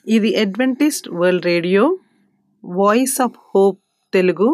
ఇది Adventist World Radio Voice of Hope Telugu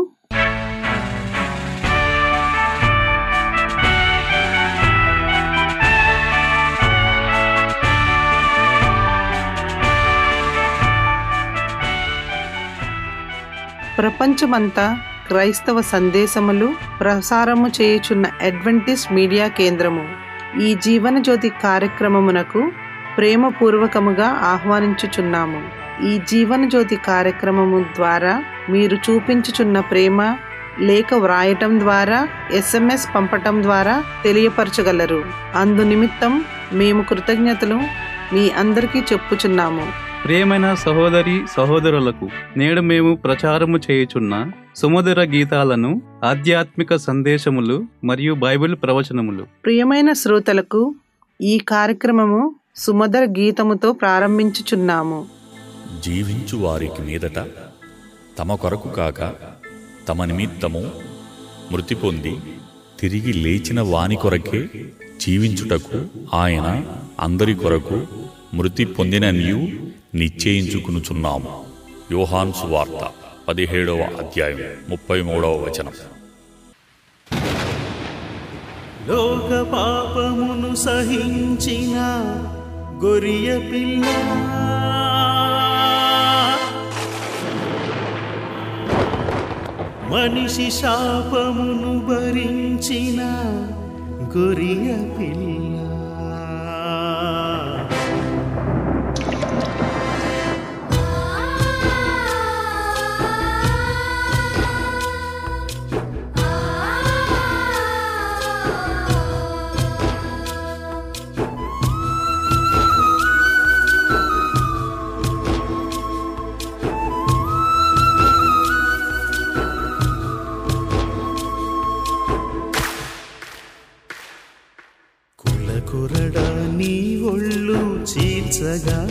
ప్రపంచమంతా క్రైస్తవ సందేశములు ప్రసారము చేయుచున్న అడ్వెంటిస్ట్ మీడియా కేంద్రము ఈ జీవన జ్యోతి కార్యక్రమమునకు ప్రేమపూర్వకముగా ఆహ్వానించుచున్నాము ఈ జీవన జ్యోతి కార్యక్రమము ద్వారా మీరు చూపించుచున్న ప్రేమ లేఖ వ్రాయటం ద్వారా ఎస్ఎంఎస్ పంపటం ద్వారా తెలియపరచగలరు అందు నిమిత్తం మేము కృతజ్ఞతలు మీ అందరికీ చెప్పుచున్నాము ప్రియమైన సహోదరి సహోదరులకు నేడు మేము ప్రచారము చేయుచున్న సుమధుర గీతాలను ఆధ్యాత్మిక సందేశములు మరియు బైబిల్ ప్రవచనములు ప్రియమైన శ్రోతలకు ఈ కార్యక్రమము సుమధుర గీతముతో ప్రారంభించుచున్నాము జీవించు వారికి మీదట తమ కొరకు కాక తమ నిమిత్తము మృతి పొంది తిరిగి లేచిన వాని కొరకే జీవించుటకు ఆయన అందరి కొరకు మృతి పొందిననియు నిశ్చయించుకునుచున్నాము యోహాన్ సువార్త పదిహేడవ అధ్యాయం ముప్పై మూడవ వచనం లోక పాపమును సహించిన గొరియ పిల్ల మనిషి శాపమును భరించిన గొరియ పిల్ల కులకురడ నీ ఒళ్ళు చీల్చగా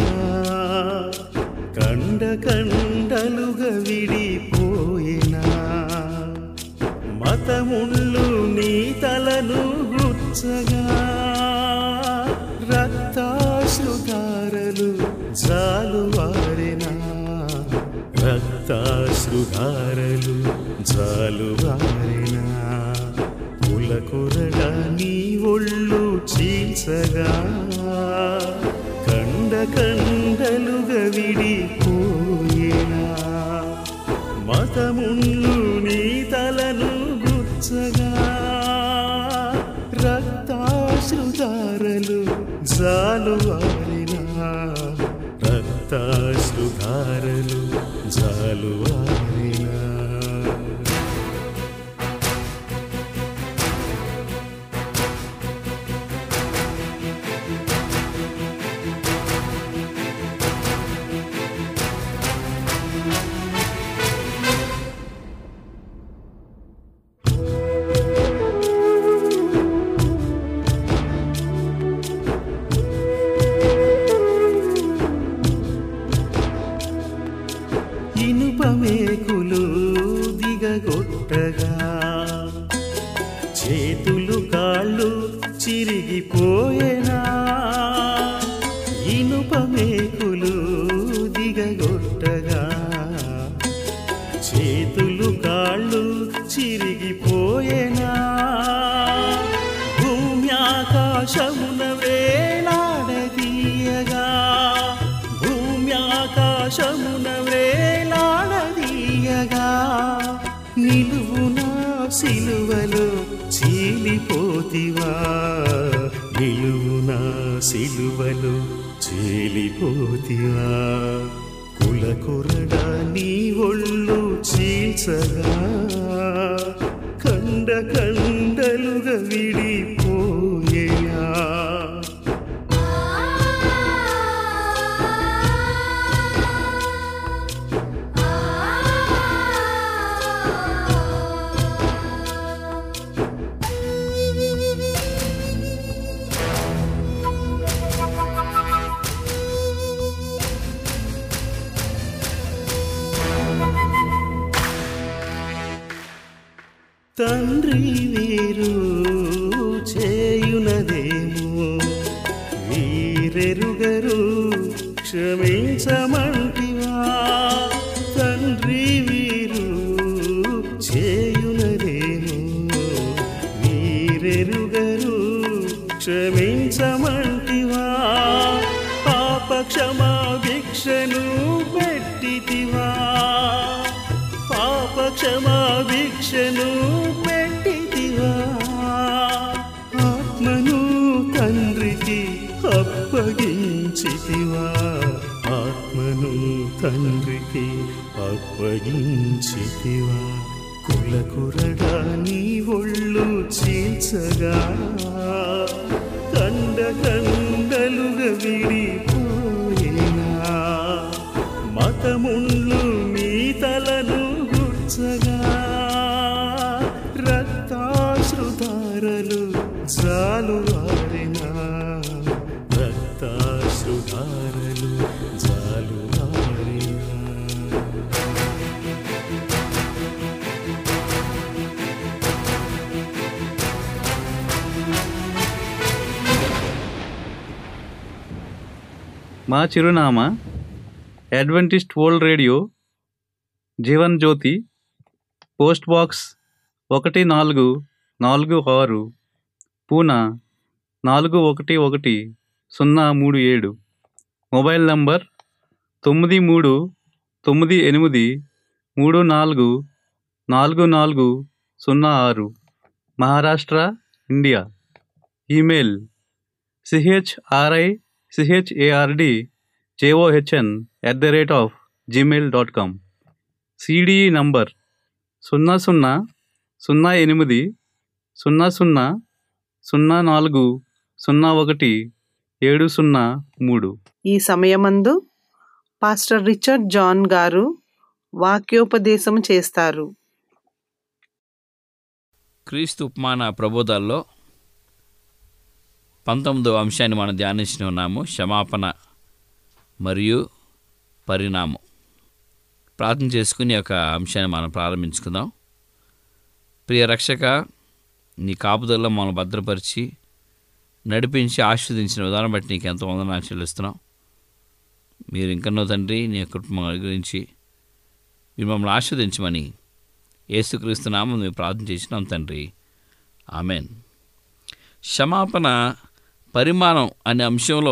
కండ కండలుగా విడిపోయినా మతముళ్ళు నీ తలను గుచ్చగా రక్తాశ్రుధారలు జాలువారినా రక్తాశ్రుధారలు జాలువారినా కులకురడ నీ ఒళ్ళు చీల్చగా కండ కండలుగా విడిపోయినా మతముళ్ళు నీ తలను గుచ్చగా రక్తాశ్రుధారలు జాలువారినా రక్తాశ్రుధారలు జాలువారినా ఇనుపమేకులు దిగగొట్టగా చేతులు కాళ్ళు చిరిగిపోయేనా ఇనుపమేకులు దిగగొట్టగా చేతులు కాళ్ళు చిరిగిపోయేనా భూమి ఆకాశమున వేలాడదీయగా భూమి ఆకాశమున వేలాడదీయగా నిలువున సిలువలో చీలిపోతివా నిలువున సిలువలో చీలిపోతివా కులకురడ నీ ఒళ్ళు చీల్చగా కండ కండలుగా విడిపోయేయా తండ్రి వీరు చేయునదేమో వీరెరుగరు క్షమించ క్షమించమంటివా తండ్రి వీరు చేయునదేమో మీరెరుగరు క్షమించమంటివా పాప క్షమా భిక్షను పెట్టితివా పాప క్షమా భిక్షను పెట్టితివా ఆత్మను తండ్రికి అప్పగించితివా ఆత్మను తండ్రికి అప్పగించితివా కులకురడా నీ ఒళ్ళు చీల్చగా కండ కండలుగా విడిపోయినా మతముండ్లు మీ తలను గుచ్చగా రక్తాశ్రుధారలు జాలువారినా రక్తాశ్రుధారలు జాలువారినా మా చిరునామా Adventist World Radio Jeevan Jyothi post box ఒకటి నాలుగు నాలుగు ఆరు పూనా నాలుగు ఒకటి ఒకటి సున్నా మూడు ఏడు మొబైల్ నంబర్ తొమ్మిది మూడు తొమ్మిది ఎనిమిది మూడు నాలుగు నాలుగు నాలుగు సున్నా ఆరు Maharashtra India email C H R I C H A R D J O H N at the rate of Gmail dot com C D E number సున్నా సున్నా సున్నా ఎనిమిది సున్నా సున్నా సున్నా నాలుగు సున్నా ఒకటి ఏడు సున్నా మూడు ఈ సమయమందు పాస్టర్ రిచర్డ్ జాన్ గారు వాక్యోపదేశం చేస్తారు క్రీస్తు ఉపమాన ప్రబోధాల్లో పంతొమ్మిదవ అంశాన్ని మనం ధ్యానించి ఉన్నాము క్షమాపణ మరియు పరిణామం ప్రార్థన చేసుకుని ఒక అంశాన్ని మనం ప్రారంభించుకుందాం ప్రియ రక్షక నీ కాపుదల్లో మనం భద్రపరిచి నడిపించి ఆస్వాదించిన విధానం బట్టి నీకు ఎంతో వందనాలు చెల్లిస్తున్నాం మీరు ఇంకనో తండ్రి నీ కుటుంబం గురించి మీరు మమ్మల్ని ఆస్వాదించమని యేసుక్రీస్తు నామం మేము ప్రార్థన చేసినాం తండ్రి ఆమెన్ క్షమాపణ పరిమాణం అనే అంశంలో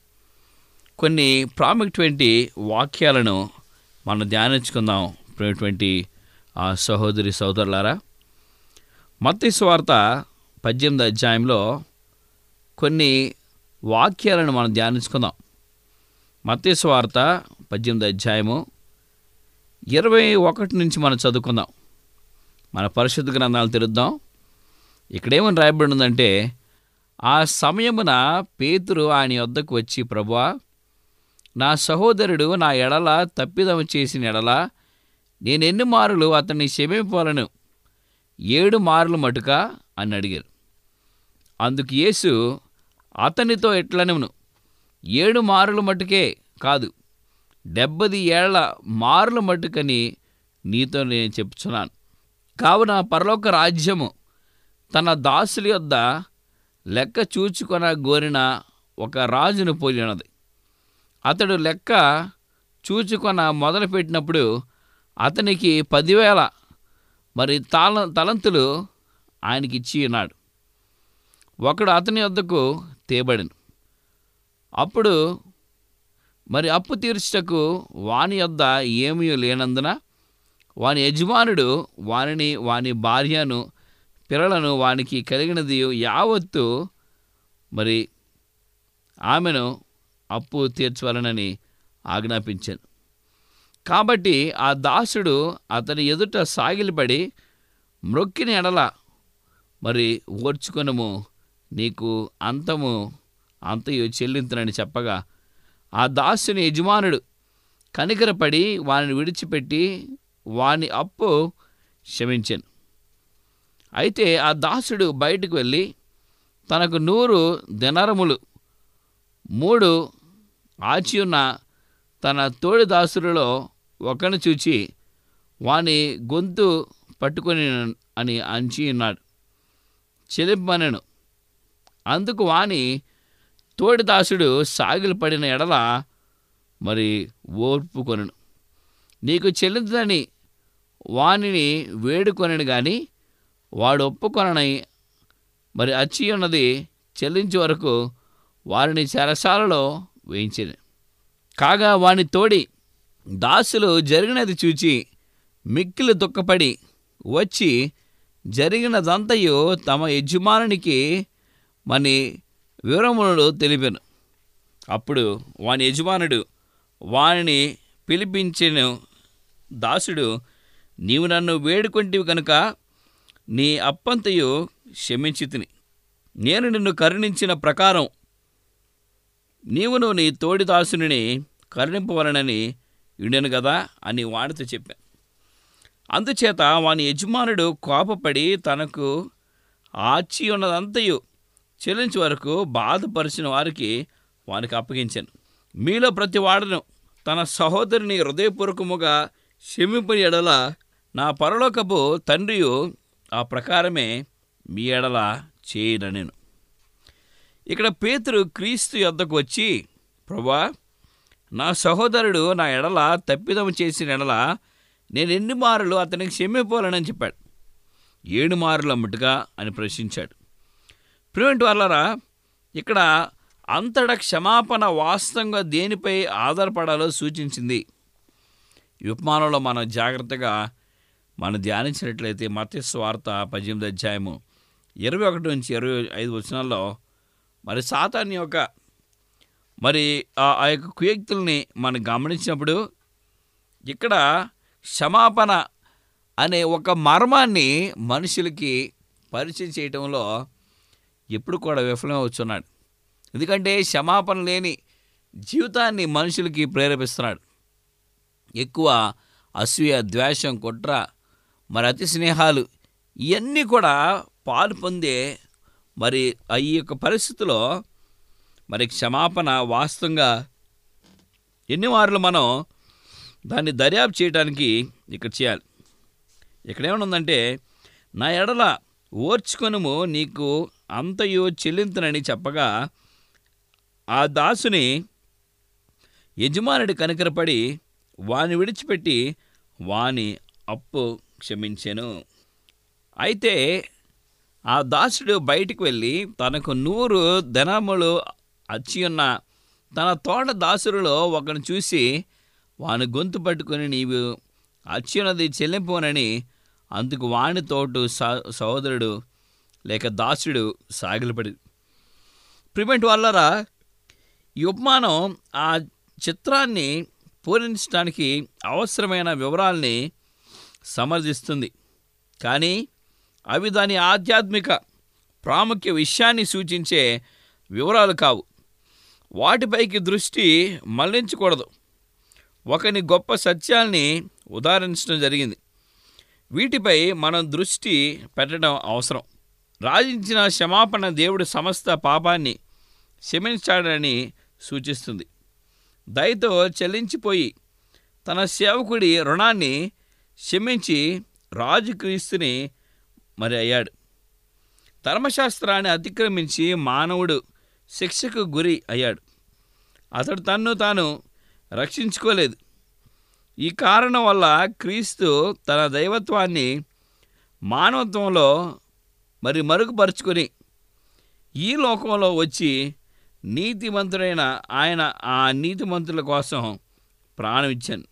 కొన్ని ప్రాముఖ్యమైన వాక్యాలను మనం ధ్యానించుకుందాం ప్రియటువంటి ఆ సహోదరి సోదరులారా మత్తి స్వార్త పద్దెనిమిది అధ్యాయంలో కొన్ని వాక్యాలను మనం ధ్యానించుకుందాం మత్తి స్వార్త పద్దెనిమిది అధ్యాయము ఇరవై ఒకటి నుంచి మనం చదువుకుందాం మన పరిశుద్ధ గ్రంథాలు తెరుద్దాం ఇక్కడేమని రాయబడి ఉందంటే ఆ సమయమున పేతురు ఆయన వద్దకు వచ్చి ప్రభువా నా సహోదరుడు నా ఎడల తప్పిదము చేసిన ఎడల నేను ఎన్ని మారులు అతన్ని క్షమింపాలను ఏడు మార్లు మటుక అని అడిగారు అందుకు యేసు అతనితో ఎట్లనెను ఏడు మారులు మటుకే కాదు డెబ్బది ఏళ్ల మారుల మటుకని నీతో నేను చెప్తున్నాను కావున పరలోక రాజ్యము తన దాసుల యొద్ద లెక్క చూచుకొన గోరిన ఒక రాజును పోలి ఉన్నది అతడు లెక్క చూచుకొన మొదలుపెట్టినప్పుడు అతనికి పదివేల మరి తాళ తలంతులు ఆయనకి ఇచ్చి ఉన్నాడు ఒకడు అతని వద్దకు తేబడిను అప్పుడు మరి అప్పు తీర్చుటకు వాని యొద్ద ఏమీ లేనందున వాని యజమానుడు వానిని వాని భార్యను పిల్లలను వానికి కలిగినది యావత్తు మరి ఆమెను అప్పు తీర్చవలనని ఆజ్ఞాపించాను కాబట్టి ఆ దాసుడు అతని ఎదుట సాగిలిపడి మ్రొక్కిన ఎడల మరి ఓర్చుకొనము నీకు అంతము అంతయు చెల్లింతునని చెప్పగా ఆ దాసుని యజమానుడు కనికరపడి వానిని విడిచిపెట్టి వాని అప్పు క్షమించాను అయితే ఆ దాసుడు బయటకు వెళ్ళి తనకు నూరు దినరములు మూడు ఆచియున్న తన తోడి దాసులలో ఒకని చూచి వాని గొంతు పట్టుకొని అని అంచి ఉన్నాడు చెలింపనెను అందుకు వాని తోడి దాసుడు సాగిలు పడిన ఎడల మరి ఓర్పు కొనను నీకు చెల్లిందని వానిని వేడుకొనను కానీ వాడు ఒప్పుకొనని మరి అచ్చి ఉన్నది చెల్లించే వరకు వారిని చెరసాలలో వేయించింది కాగా వాని తోడి దాసులు జరిగినది చూచి మిక్కిలి దుఃఖపడి వచ్చి జరిగినదంతయు తమ యజమానునికి మని వివరములు తెలిపాను అప్పుడు వాని యజమానుడు వానిని పిలిపించిన దాసుడు నీవు నన్ను వేడుకొంటివి కనుక నీ అప్పంతయు క్షమించి తిని నేను నిన్ను కరుణించిన ప్రకారం నీవును నీ తోడి దాసుని కరుణింపవలనని ఉండెను కదా అని వాడితో చెప్పాను అందుచేత వాని యజమానుడు కోపపడి తనకు ఆచి ఉన్నదంతయు చెల్లించే వరకు బాధపరిచిన వారికి వానికి అప్పగించాను మీలో ప్రతి వాడను తన సహోదరుని హృదయపూర్వకముగా క్షమింపని ఎడల నా పరలోకపు తండ్రియు ఆ ప్రకారమే మీ ఎడల చేయననేను ఇక్కడ పేతురు క్రీస్తు యొద్దకు వచ్చి ప్రభా నా సహోదరుడు నా ఎడల తప్పిదము చేసిన ఎడల నేను ఎన్ని మారులు అతనికి క్షమిపోవాలని చెప్పాడు ఏడు మారులు అమ్మటుగా అని ప్రశ్నించాడు ప్రివెంట్ వాళ్ళరా ఇక్కడ అంతట క్షమాపణ వాస్తవంగా దేనిపై ఆధారపడాలో సూచించింది ఈ ఉపమానంలో మనం జాగ్రత్తగా మనం ధ్యానించినట్లయితే మత్స్య వార్త పద్దెనిమిది అధ్యాయము ఇరవై ఒకటి నుంచి ఇరవై ఐదు వచనాల్లో మరి సాతాన్ని యొక్క మరి ఆ ఆ యొక్క కుయక్తుల్ని మనం గమనించినప్పుడు ఇక్కడ క్షమాపణ అనే ఒక మర్మాన్ని మనుషులకి పరిచయం చేయటంలో ఎప్పుడు కూడా విఫలమవుతున్నాడు ఎందుకంటే క్షమాపణ లేని జీవితాన్ని మనుషులకి ప్రేరేపిస్తున్నాడు ఎక్కువ అసూయ ద్వేషం కుట్ర మరి అతి స్నేహాలు ఇవన్నీ కూడా పాలు పొందే మరి ఆ ఈ యొక్క పరిస్థితిలో మరి క్షమాపణ వాస్తవంగా ఎన్ని మార్లు మనం దాన్ని దర్యాప్తు చేయడానికి ఇక్కడ చేయాలి ఇక్కడ ఏమనుందంటే నా ఎడల ఓర్చుకొనుము నీకు అంతయు చెల్లింతునని చెప్పగా ఆ దాసుని యజమానుడి కనికరపడి వాని విడిచిపెట్టి వాని అప్పు క్షమించెను అయితే ఆ దాసుడు బయటికి వెళ్ళి తనకు నూరు ధనములు అచ్చి ఉన్న తన తోట దాసులలో ఒకరిని చూసి వాని గొంతు పట్టుకొని నీవు అచ్చున్నది చెల్లింపునని అందుకు వాని తోటు స- సహోదరుడు లేక దాసుడు సాగిలపడి ప్రివెంట్ వల్లరా ఈ ఉపమానం ఆ చిత్రాన్ని పూరించడానికి అవసరమైన వివరాల్ని సమర్థిస్తుంది కానీ అవి దాని ఆధ్యాత్మిక ప్రాముఖ్య విషయాన్ని సూచించే వివరాలు కావు వాటిపైకి దృష్టి మళ్లించకూడదు ఒకని గొప్ప సత్యాల్ని ఉదాహరించడం జరిగింది వీటిపై మనం దృష్టి పెట్టడం అవసరం రాజించిన క్షమాపణ దేవుడు సమస్త పాపాన్ని క్షమించాడని సూచిస్తుంది దయతో చెల్లించిపోయి తన సేవకుడి రుణాన్ని క్షమించి రాజు క్రీస్తుని మరి అయ్యాడు ధర్మశాస్త్రాన్ని అతిక్రమించి మానవుడు శిక్షకు గురి అయ్యాడు అతడు తన్ను తాను రక్షించుకోలేదు ఈ కారణం వల్ల క్రీస్తు తన దైవత్వాన్ని మానవత్వంలో మరి మరుగుపరుచుకొని ఈ లోకంలో వచ్చి నీతిమంతుడైన ఆయన ఆ నీతిమంతుల కోసం ప్రాణం ఇచ్చాను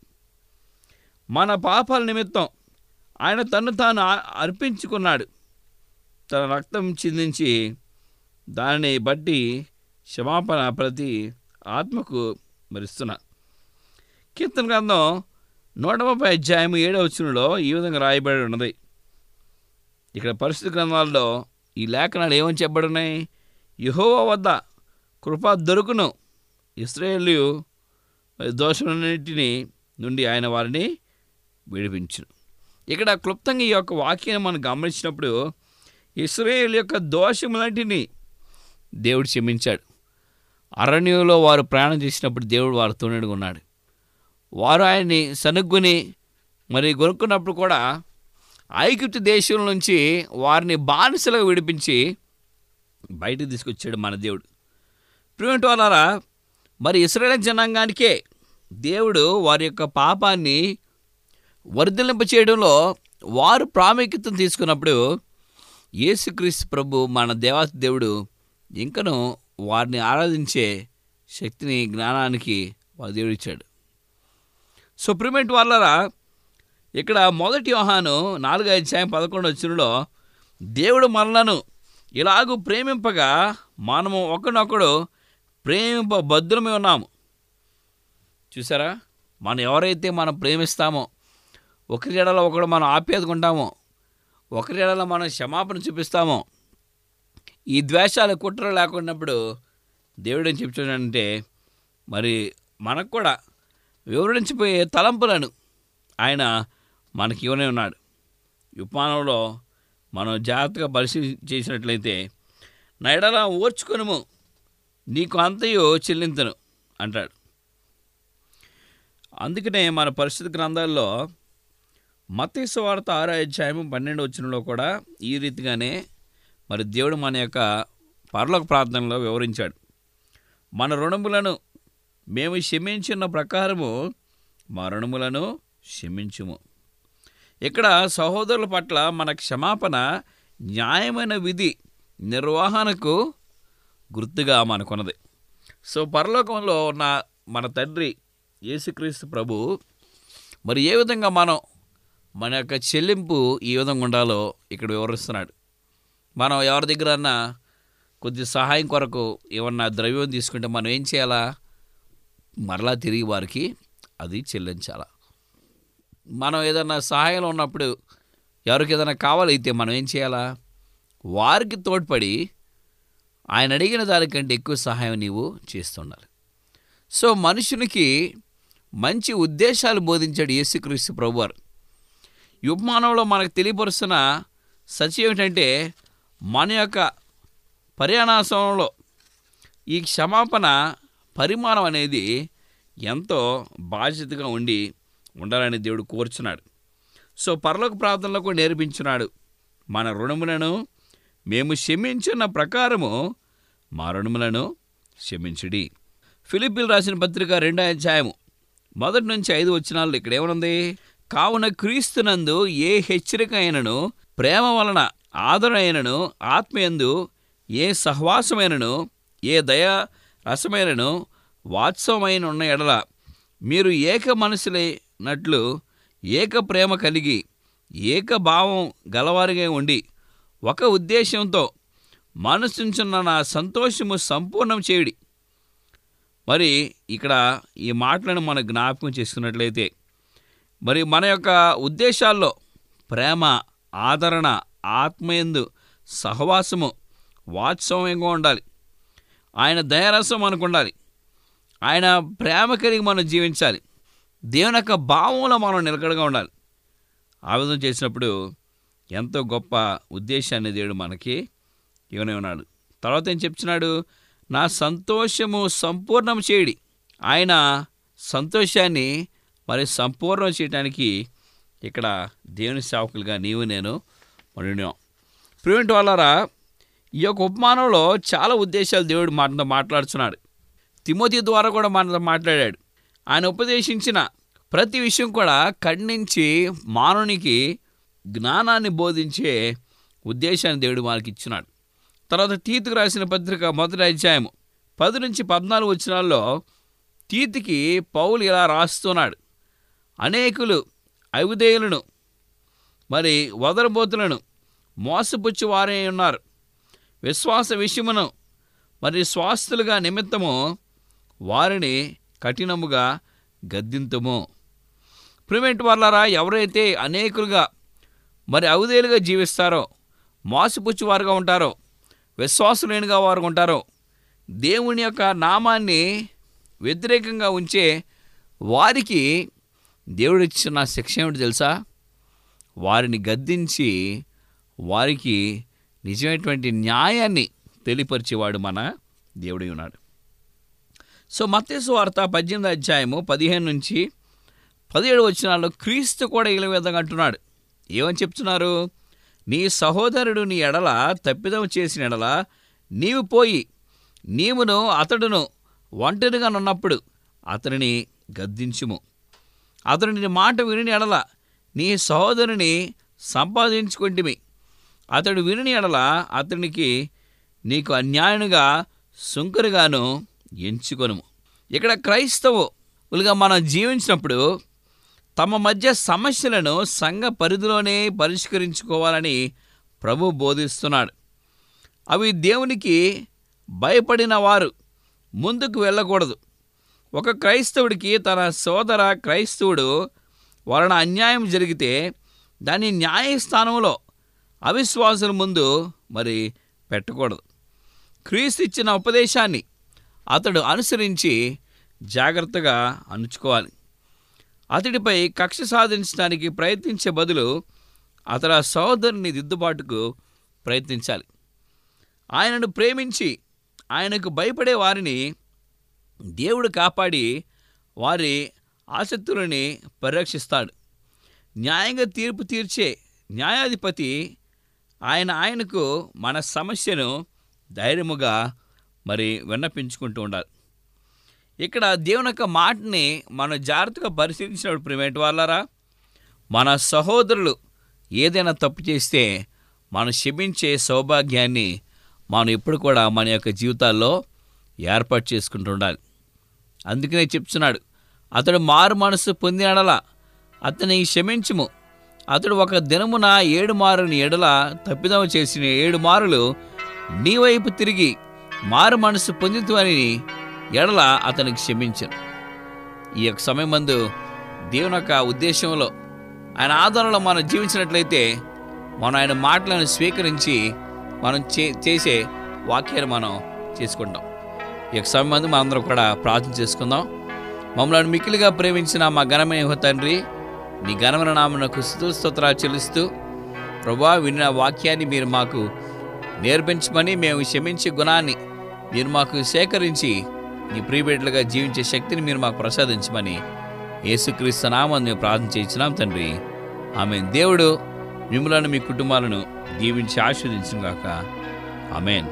మన పాపాల నిమిత్తం ఆయన తను తాను ఆ- అర్పించుకున్నాడు తన రక్తం చిందించి దానిని బట్టి క్షమాపణ ప్రతి ఆత్మకు మరిస్తున్నా కీర్తన గ్రంథం నూట ముప్పై అధ్యాయం ఏడవ వచనంలో ఈ విధంగా రాయబడి ఉన్నది ఇక్కడ పరిస్థితి గ్రంథాల్లో ఈ లేఖనాలు ఏమని చెప్పబడినాయి యహోవా వద్ద కృప దొరుకును ఇస్రాయేలు దోషములన్నింటినీ నుండి ఆయన వారిని విడిపించును ఇక్కడ క్లుప్తంగా ఈ యొక్క వాక్యాన్ని మనం గమనించినప్పుడు ఇస్రాయేల్ యొక్క దోషములంటిని దేవుడు క్షమించాడు అరణ్యంలో వారు ప్రయాణం చేసినప్పుడు దేవుడు వారు తోడుగా ఉన్నాడు వారు ఆయన్ని సనుగ్గుని మరి కొనుక్కున్నప్పుడు కూడా ఐగుప్తు దేశం నుంచి వారిని బానిసలుగా విడిపించి బయటికి తీసుకొచ్చాడు మన దేవుడు ప్రివెంట్ వాళ్ళారా మరి ఇస్రాయేల్ జనాంగానికే దేవుడు వారి యొక్క పాపాన్ని వర్ధలింప చేయడంలో వారు ప్రాముఖ్యతను తీసుకున్నప్పుడు యేసుక్రీస్తు ప్రభు మన దేవాతి దేవుడు ఇంకను వారిని ఆరాధించే శక్తిని జ్ఞానానికి వారి దేవుడు ఇచ్చాడు సో ప్రిమెంట్ వాళ్ళరా ఇక్కడ మొదటి యోహాను నాలుగు అధ్యాయం పదకొండు వచ్చినలో దేవుడు మనలను ఇలాగూ ప్రేమింపగా మనము ఒకరినొకడు ప్రేమింప భద్రమే ఉన్నాము చూసారా మనం ఎవరైతే మనం ప్రేమిస్తామో ఒకరి ఎడల ఒకడు మనం ఆప్యాయతకుంటామో ఒకరి ఎడల మనం క్షమాపణ చూపిస్తామో ఈ ద్వేషాలు కుట్ర లేకున్నప్పుడు దేవుడు ఏం చెప్తున్నాడంటే మరి మనకు కూడా వివరించిపోయే తలంపులను ఆయన మనకి ఇవ్వనే ఉన్నాడు విమానంలో మనం జాగ్రత్తగా పరిశీలి చేసినట్లయితే నా ఎడల ఓర్చుకొనుము నీకు అంతయు చెల్లింతను అంటాడు అందుకనే మన పరిస్థితి గ్రంథాల్లో మతీసు వార్త ఆరో అధ్యాయం పన్నెండు వచ్చినలో కూడా ఈ రీతిగానే మరి దేవుడు మన యొక్క పరలోక ప్రార్థనలో వివరించాడు మన రుణములను మేము క్షమించిన ప్రకారము మా రుణములను క్షమించుము ఇక్కడ సహోదరుల పట్ల మన క్షమాపణ న్యాయమైన విధి నిర్వహణకు గుర్తుగా మనకున్నది సో పరలోకంలో ఉన్న మన తండ్రి యేసుక్రీస్తు ప్రభు మరి ఏ విధంగా మనం మన యొక్క చెల్లింపు ఈ విధంగా ఉండాలో ఇక్కడ వివరిస్తున్నాడు మనం ఎవరి దగ్గరన్నా కొద్ది సహాయం కొరకు ఏమన్నా ద్రవ్యం తీసుకుంటే మనం ఏం చేయాలా మరలా తిరిగి వారికి అది చెల్లించాలా మనం ఏదైనా సహాయంలో ఉన్నప్పుడు ఎవరికి ఏదైనా కావాలైతే మనం ఏం చేయాలా వారికి తోడ్పడి ఆయన అడిగిన దానికంటే ఎక్కువ సహాయం నీవు చేస్తుండాలి సో మనుషునికి మంచి ఉద్దేశాలు బోధించాడు యేసుక్రీస్తు ప్రభువారు యుగ్మానంలో మనకు తెలియపరుస్తున్న సత్యం ఏమిటంటే మన యొక్క పర్యాణాసంలో ఈ క్షమాపణ పరిమాణం అనేది ఎంతో బాధ్యతగా ఉండి ఉండాలని దేవుడు కోరుచున్నాడు సో పరలోక ప్రార్థనలో కూడా నేర్పించున్నాడు మన రుణములను మేము క్షమించిన ప్రకారము మా రుణములను క్షమించుడి ఫిలిపిల్ రాసిన పత్రిక రెండో అధ్యాయము మొదటి నుంచి ఐదు వచనాలు ఇక్కడ ఏమనుంది కావున క్రీస్తునందు ఏ హెచ్చరిక అయినను ప్రేమ వలన ఆదరణ అయినను ఆత్మయందు ఏ సహవాసమైనను ఏ దయ రసమైనను వాత్సవమైన ఉన్న ఎడల మీరు ఏక మనసులైనట్లు ఏక ప్రేమ కలిగి ఏక భావం గలవారిగా ఉండి ఒక ఉద్దేశంతో మనసుంచున్న నా సంతోషము సంపూర్ణం చేయుడి మరి ఇక్కడ ఈ మాటలను మనం జ్ఞాపకం చేసుకున్నట్లయితే మరి మన యొక్క ఉద్దేశాల్లో ప్రేమ ఆదరణ ఆత్మయందు సహవాసము వాత్సవ్యంగా ఉండాలి ఆయన దయరసం మనకు ఉండాలి ఆయన ప్రేమ కలిగి మనం జీవించాలి దేవుని యొక్క భావంలో మనం నిలకడగా ఉండాలి ఆ విధంగా చేసినప్పుడు ఎంతో గొప్ప ఉద్దేశాన్ని దేవుడు మనకి ఇవనే ఉన్నాడు తర్వాత ఏం చెప్తున్నాడు నా సంతోషము సంపూర్ణం చేయడి ఆయన సంతోషాన్ని మరి సంపూర్ణం చేయడానికి ఇక్కడ దేవుని సేవకులుగా నీవు నేను మనం ప్రివెంట్ వాళ్ళారా ఈ యొక్క ఉపమానంలో చాలా ఉద్దేశాలు దేవుడు మనతో మాట్లాడుతున్నాడు తిమోతి ద్వారా కూడా మనతో మాట్లాడాడు ఆయన ఉపదేశించిన ప్రతి విషయం కూడా ఖండించి మానవునికి జ్ఞానాన్ని బోధించే ఉద్దేశాన్ని దేవుడు మనకి ఇచ్చినాడు తర్వాత తీతుకు రాసిన పత్రిక మొదటి అధ్యాయము పది నుంచి పద్నాలుగు వచ్చినాల్లో తీతికి పౌలు ఇలా రాస్తున్నాడు అనేకులు అవిధేయులను మరి వదలబోతులను మోసపుచ్చి వారే ఉన్నారు విశ్వాస విషయమును మరి స్వాస్థులుగా నిమిత్తము వారిని కఠినముగా గద్దింతుము ప్రిమెంట్ వాళ్ళరా ఎవరైతే అనేకులుగా మరి అవధేలుగా జీవిస్తారో మోసపుచ్చువారుగా ఉంటారో విశ్వాసలేనిగా వారు ఉంటారో దేవుని యొక్క నామాన్ని వ్యతిరేకంగా ఉంచే వారికి దేవుడు ఇచ్చిన శిక్ష ఏమిటి తెలుసా వారిని గద్దించి వారికి నిజమైనటువంటి న్యాయాన్ని తెలియపరిచేవాడు మన దేవుడై ఉన్నాడు సో మత్తేసు వార్త పద్దెనిమిది అధ్యాయము పదిహేను నుంచి పదిహేడు వచ్చినాల్లో క్రీస్తు కూడా ఇలా విధంగా అంటున్నాడు ఏమని చెప్తున్నారు నీ సహోదరుడు నీ ఎడల తప్పిదం చేసిన ఎడల నీవు పోయి నీవును అతడును ఒంటరిగా ఉన్నప్పుడు అతనిని గద్దించుము అతడు నీ మాట విని ఎడల నీ సహోదరుని సంపాదించుకుంటిమి అతడు విని ఎడల అతనికి నీకు అన్యాయముగా సుంకరుగాను ఎంచుకొనుము ఇక్కడ క్రైస్తవులుగా మనం జీవించినప్పుడు తమ మధ్య సమస్యలను సంఘ పరిధిలోనే పరిష్కరించుకోవాలని ప్రభు బోధిస్తున్నాడు అవి దేవునికి భయపడిన వారు ముందుకు వెళ్ళకూడదు ఒక క్రైస్తవుడికి తన సోదర క్రైస్తవుడు వలన అన్యాయం జరిగితే దాన్ని న్యాయస్థానంలో అవిశ్వాసుల ముందు మరి పెట్టకూడదు క్రీస్తు ఇచ్చిన ఉపదేశాన్ని అతడు అనుసరించి జాగ్రత్తగా అణుచుకోవాలి అతడిపై కక్ష సాధించడానికి ప్రయత్నించే బదులు అతడు ఆ సహోదరుని దిద్దుబాటుకు ప్రయత్నించాలి ఆయనను ప్రేమించి ఆయనకు భయపడే వారిని దేవుడు కాపాడి వారి ఆసక్తులని పరిరక్షిస్తాడు న్యాయంగా తీర్పు తీర్చే న్యాయాధిపతి ఆయన ఆయనకు మన సమస్యను ధైర్యముగా మరి విన్నపించుకుంటూ ఉండాలి ఇక్కడ దేవుని యొక్క మాటని మనం జాగ్రత్తగా పరిశీలించినప్పుడు ప్రిమేట్ వాళ్ళారా మన సహోదరులు ఏదైనా తప్పు చేస్తే మనం క్షమించే సౌభాగ్యాన్ని మనం ఎప్పుడు కూడా మన యొక్క జీవితాల్లో ఏర్పాటు చేసుకుంటూ ఉండాలి అందుకనే చెప్తున్నాడు అతడు మారు మనసు పొందినడల అతని క్షమించుము అతడు ఒక దినమున ఏడు మారుని ఎడల తప్పిదం చేసిన ఏడు మారులు నీ వైపు తిరిగి మారు మనసు పొందుతని ఎడల అతనికి క్షమించను ఈ యొక్క సమయం మందు దేవుని యొక్క ఉద్దేశంలో ఆయన ఆధారంలో మనం జీవించినట్లయితే మనం ఆయన మాటలను స్వీకరించి మనం చే చేసే వాక్యాన్ని మనం చేసుకుంటాం ఈ యొక్క సమయం మందు మనందరం కూడా ప్రార్థన చేసుకుందాం మమ్మల్ని మిక్కిలిగా ప్రేమించిన మా ఘనమైన యెహోవా తండ్రి నీ ఘనమైన నామనకు స్థుతుల స్తోత్రాలు చెల్లిస్తూ ప్రభా విన్న వాక్యాన్ని మీరు మాకు నేర్పించమని మేము క్షమించే గుణాన్ని మీరు మాకు సేకరించి నీ ప్రియబిడ్డలుగా జీవించే శక్తిని మీరు మాకు ప్రసాదించమని యేసుక్రీస్తు నామని మేము ప్రార్థన చేయించినాం తండ్రి ఆమె దేవుడు మిమ్మలను మీ కుటుంబాలను దీవించి ఆస్వాదించిన గాక ఆమెన్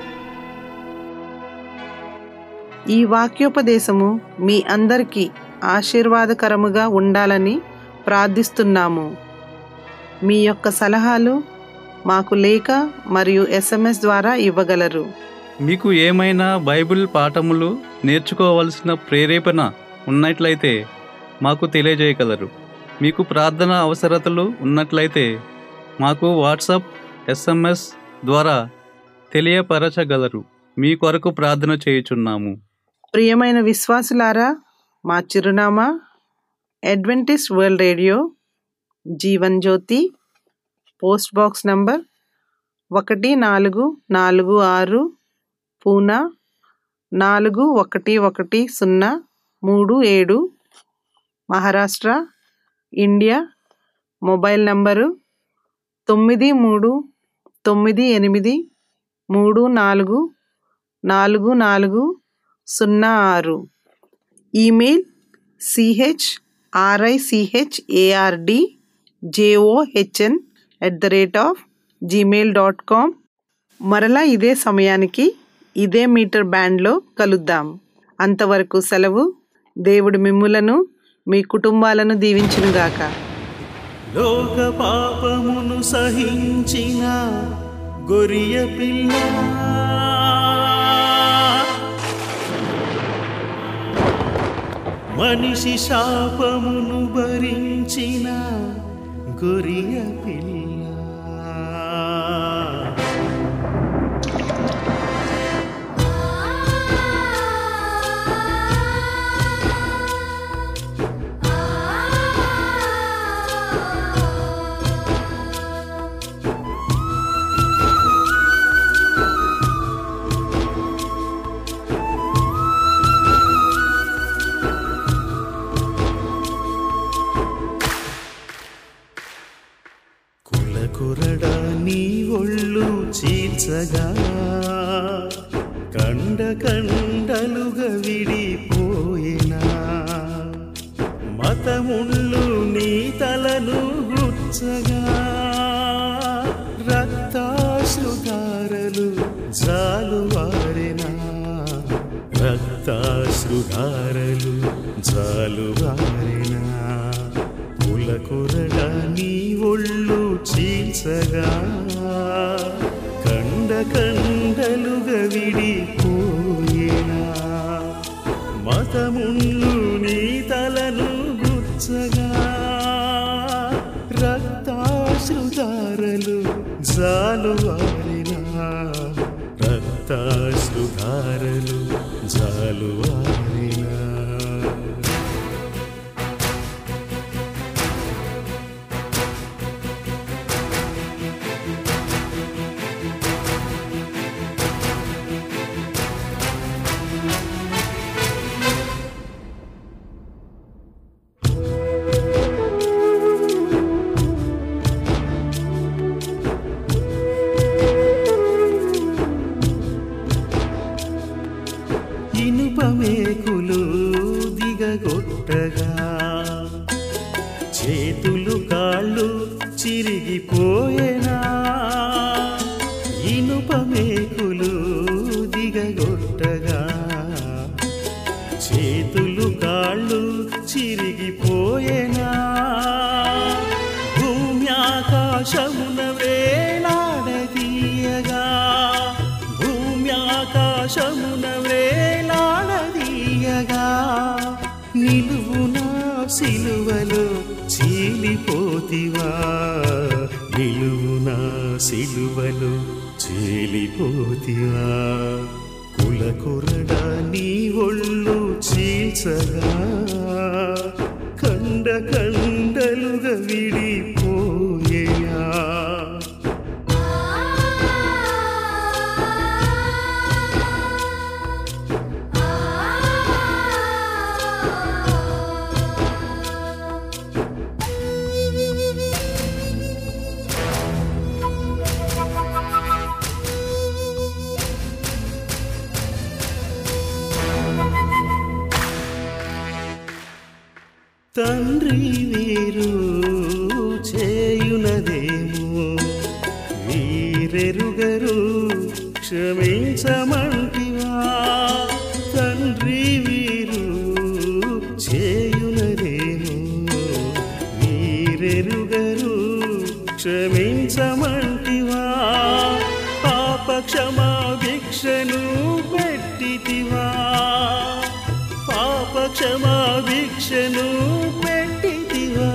ఈ వాక్యోపదేశము మీ అందరికీ ఆశీర్వాదకరముగా ఉండాలని ప్రార్థిస్తున్నాము మీ యొక్క సలహాలు మాకు లేఖ మరియు ఎస్ఎంఎస్ ద్వారా ఇవ్వగలరు మీకు ఏమైనా బైబిల్ పాఠములు నేర్చుకోవలసిన ప్రేరేపణ ఉన్నట్లయితే మాకు తెలియజేయగలరు మీకు ప్రార్థన అవసరతలు ఉన్నట్లయితే మాకు వాట్సాప్ ఎస్ఎంఎస్ ద్వారా తెలియపరచగలరు మీ కొరకు ప్రార్థన చేయుచున్నాము ప్రియమైన విశ్వాసులారా మా చిరునామా Adventist World Radio Jeevan Jyothi post box number ఒకటి నాలుగు నాలుగు ఆరు పూనా నాలుగు ఒకటి ఒకటి సున్నా మూడు ఏడు మహారాష్ట్ర ఇండియా మొబైల్ నంబరు తొమ్మిది మూడు తొమ్మిది ఎనిమిది మూడు నాలుగు నాలుగు నాలుగు సున్నా ఆరు email C H R I C H A R D J O H N at the rate of Gmail dot com మరలా ఇదే సమయానికి ఇదే మీటర్ బ్యాండ్లో కలుద్దాం అంతవరకు సెలవు దేవుడు మిమ్ములను మీ కుటుంబాలను దీవించునుగాక లోక పాపమును సహించిన గొరియ పిల్ల మనిషి శాపమును భరించిన గొరియ పిల్ల కుల కురడ నీ ఒళ్ళు చీల్చగా కండ కండలుగా విడిపోయినా మతముళ్ళు నీ తలను గుచ్చగా రక్తాశ్రుధారలు జాలువారినా రక్తాశ్రుధారలు జాలువారినా కులకురడ నీ ఒళ్ళు చీల్చగా కండ కండలుగా విడిపోయేనా మతముళ్ళు నీ తలను గుచ్చగా రక్తాశ్రుధారలు జాలువారినా రక్తాశ్రుధారలు జాలువారినా ఇనుపమేకులు దిగగొట్టగా చేతులు కాళ్ళు చిరిగిపోయేనా ఇనుపమేకులు దిగగొట్టగా చేతులు కాళ్ళు చిరిగిపోయేనా భూమి ఆకాశమున వేలాడదీయగా భూమి ఆకాశమున వేలాడదీయగా నిలువున సిలువలో చీలిపోతివా నిలువున సిలువలో చీలిపోతివా కులకురడా నీ ఒళ్ళు చీల్చగా కండ కండలుగా విడిపోయేనా తండ్రి వీరు చేయునదేమో వీరెరుగరు క్షమించమంటివా తండ్రి వీరు చేయునదేమో వీరెరుగరు క్షమించమంటివా పాప క్షమా భిక్షను పెట్టితివా పాప క్షమా భిక్షను పెట్టితివా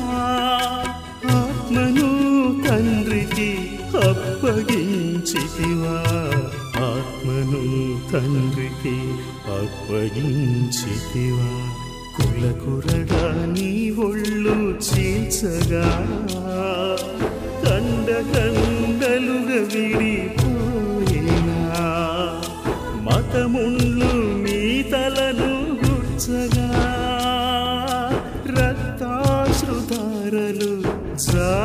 ఆత్మను తండ్రికి అప్పగించితివా ఆత్మను తండ్రికి అప్పగించితివా కులకురడా నీ ఒళ్ళు చీల్చగా కండ కండలుగా విడిపోయినా మతముళ్ళు నీ తలను గుచ్చగా రక్తాశ్రుధారలు జా